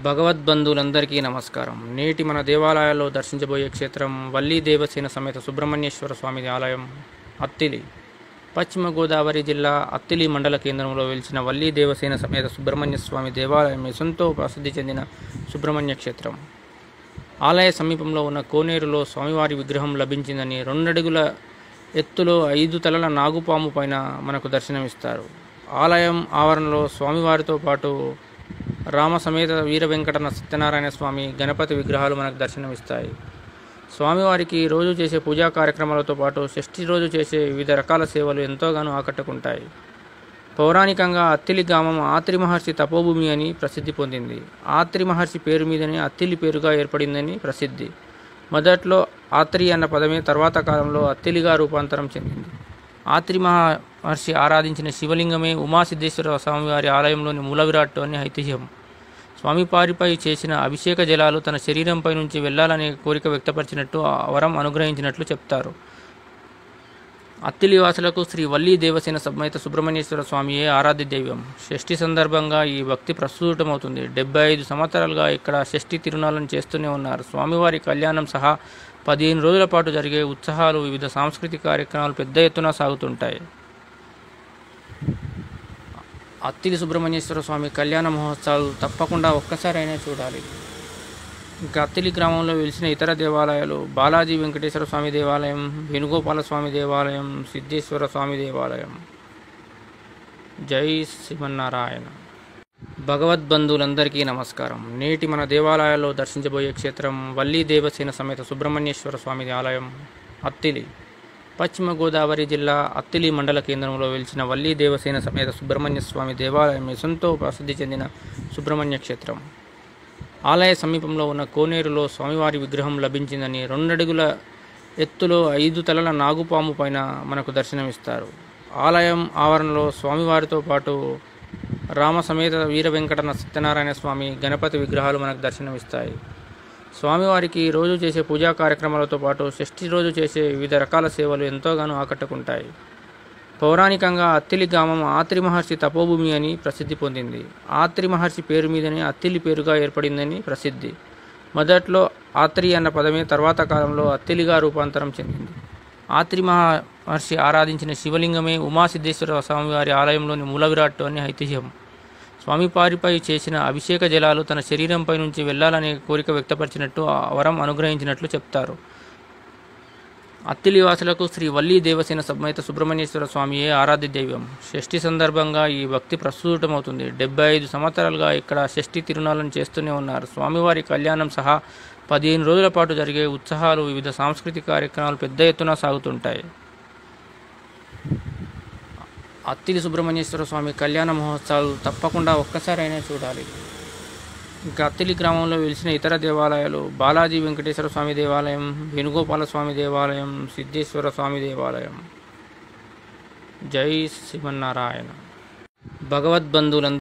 భగవద్బంధువులందరికీ నమస్కారం నేటి మన దేవాలయాల్లో దర్శించబోయే క్షేత్రం వల్లీ దేవసేన సమేత సుబ్రహ్మణ్యేశ్వర స్వామి ఆలయం అత్తిలి పశ్చిమ గోదావరి జిల్లా అత్తిలి మండల కేంద్రంలో వెలిసిన వల్లీ దేవసేన సమేత సుబ్రహ్మణ్య స్వామి దేవాలయం ఎంతో ప్రసిద్ధి చెందిన సుబ్రహ్మణ్య క్షేత్రం ఆలయ సమీపంలో ఉన్న కోనేరులో స్వామివారి విగ్రహం లభించిందని రెండడుగుల ఎత్తులో ఐదు తలల నాగుపాము పైన మనకు దర్శనమిస్తారు ఆలయం ఆవరణలో స్వామివారితో పాటు రామ సమేత వీర వెంకటన సత్యనారాయణ స్వామి గణపతి విగ్రహాలు మనకు దర్శనమిస్తాయి స్వామివారికి రోజు చేసే పూజా కార్యక్రమాలతో పాటు షష్ఠి రోజు చేసే వివిధ రకాల సేవలు ఎంతోగానో ఆకట్టుకుంటాయి పౌరాణికంగా అత్తిలి గ్రామం ఆత్రి మహర్షి తపోభూమి అని ప్రసిద్ధి పొందింది ఆత్రి మహర్షి పేరు మీదనే అత్తిలి పేరుగా ఏర్పడిందని ప్రసిద్ధి మొదట్లో ఆత్రి అన్న పదమే తర్వాత కాలంలో అత్తిలిగా రూపాంతరం చెందింది ఆత్రి మహర్షి ఆరాధించిన శివలింగమే ఉమాసిద్ధేశ్వర స్వామివారి ఆలయంలోని మూల విరాట్టు అని ఐతిహ్యం స్వామివారిపై చేసిన అభిషేక జలాలు తన శరీరంపై నుంచి వెళ్ళాలనే కోరిక వ్యక్తపరిచినట్టు ఆ వరం అనుగ్రహించినట్లు చెప్తారు అత్తిలివాసులకు శ్రీ వల్లీ దేవసేన సమేత సుబ్రహ్మణ్యేశ్వర స్వామియే ఆరాధ్య దైవం షష్ఠి సందర్భంగా ఈ భక్తి ప్రస్తుతమవుతుంది డెబ్బై ఐదు సంవత్సరాలుగా ఇక్కడ షష్ఠి తిరునాళ్ళను చేస్తూనే ఉన్నారు స్వామివారి కళ్యాణం సహా పదిహేను రోజుల పాటు జరిగే ఉత్సవాలు వివిధ సాంస్కృతిక కార్యక్రమాలు పెద్ద ఎత్తున సాగుతుంటాయి అత్తిలి సుబ్రహ్మణ్యేశ్వర స్వామి కళ్యాణ మహోత్సవాలు తప్పకుండా ఒక్కసారైనా చూడాలి ఇంకా అత్తిలి గ్రామంలో వెలిసిన ఇతర దేవాలయాలు బాలాజీ వెంకటేశ్వర స్వామి దేవాలయం వేణుగోపాల స్వామి దేవాలయం సిద్ధేశ్వర స్వామి దేవాలయం జై శ్రీమన్నారాయణ భగవద్బంధువులందరికీ నమస్కారం నేటి మన దేవాలయాల్లో దర్శించబోయే క్షేత్రం వల్లీ దేవసేన సమేత సుబ్రహ్మణ్యేశ్వర స్వామి ఆలయం అత్తిలి పశ్చిమ గోదావరి జిల్లా అత్తిలి మండల కేంద్రంలో వెలిసిన వల్లీ దేవసేన సమేత సుబ్రహ్మణ్య స్వామి దేవాలయం ఎంతో ప్రసిద్ధి చెందిన సుబ్రహ్మణ్య క్షేత్రం ఆలయ సమీపంలో ఉన్న కోనేరులో స్వామివారి విగ్రహం లభించిందని రెండడుగుల ఎత్తులో ఐదు తలల నాగుపాము పైన మనకు దర్శనమిస్తారు ఆలయం ఆవరణలో స్వామివారితో పాటు రామ సమేత వీర వెంకటన సత్యనారాయణ స్వామి గణపతి విగ్రహాలు మనకు దర్శనమిస్తాయి స్వామివారికి రోజు చేసే పూజా కార్యక్రమాలతో పాటు షష్ఠి రోజు చేసే వివిధ రకాల సేవలు ఎంతోగానో ఆకట్టుకుంటాయి పౌరాణికంగా అత్తిలి గ్రామం ఆత్రి మహర్షి తపోభూమి అని ప్రసిద్ధి పొందింది ఆత్రి మహర్షి పేరు మీదనే అత్తిలి పేరుగా ఏర్పడిందని ప్రసిద్ధి మొదట్లో ఆత్రి అన్న పదమే తర్వాత కాలంలో అత్తిలిగా రూపాంతరం చెందింది ఆత్రి మహర్షి ఆరాధించిన శివలింగమే ఉమాసిద్ధేశ్వర స్వామివారి ఆలయంలోని మూల విరాట్టు అని ఐతిహ్యం స్వామివారిపై చేసిన అభిషేక జలాలు తన శరీరంపై నుంచి వెళ్ళాలనే కోరిక వ్యక్తపరిచినట్టు ఆ వరం అనుగ్రహించినట్లు చెప్తారు అత్తిలివాసులకు శ్రీ వల్లీ దేవసేన సమేత సుబ్రహ్మణ్యేశ్వర స్వామియే ఆరాధ్య దైవం షష్ఠి సందర్భంగా ఈ భక్తి ప్రస్తుతమవుతుంది డెబ్బై ఐదు సంవత్సరాలుగా ఇక్కడ షష్ఠి తిరునాళ్ళను చేస్తూనే ఉన్నారు స్వామివారి కళ్యాణం సహా పదిహేను రోజుల పాటు జరిగే ఉత్సవాలు వివిధ సాంస్కృతిక కార్యక్రమాలు పెద్ద ఎత్తున సాగుతుంటాయి అత్తిలి సుబ్రహ్మణ్యేశ్వర స్వామి కళ్యాణ మహోత్సవాలు తప్పకుండా ఒక్కసారైనా చూడాలి ఇంకా అత్తిలి గ్రామంలో వెలిసిన ఇతర దేవాలయాలు బాలాజీ వెంకటేశ్వర స్వామి దేవాలయం వేణుగోపాల స్వామి దేవాలయం సిద్ధేశ్వర స్వామి దేవాలయం జై శ్రీమన్నారాయణ భగవద్బంధువులందరూ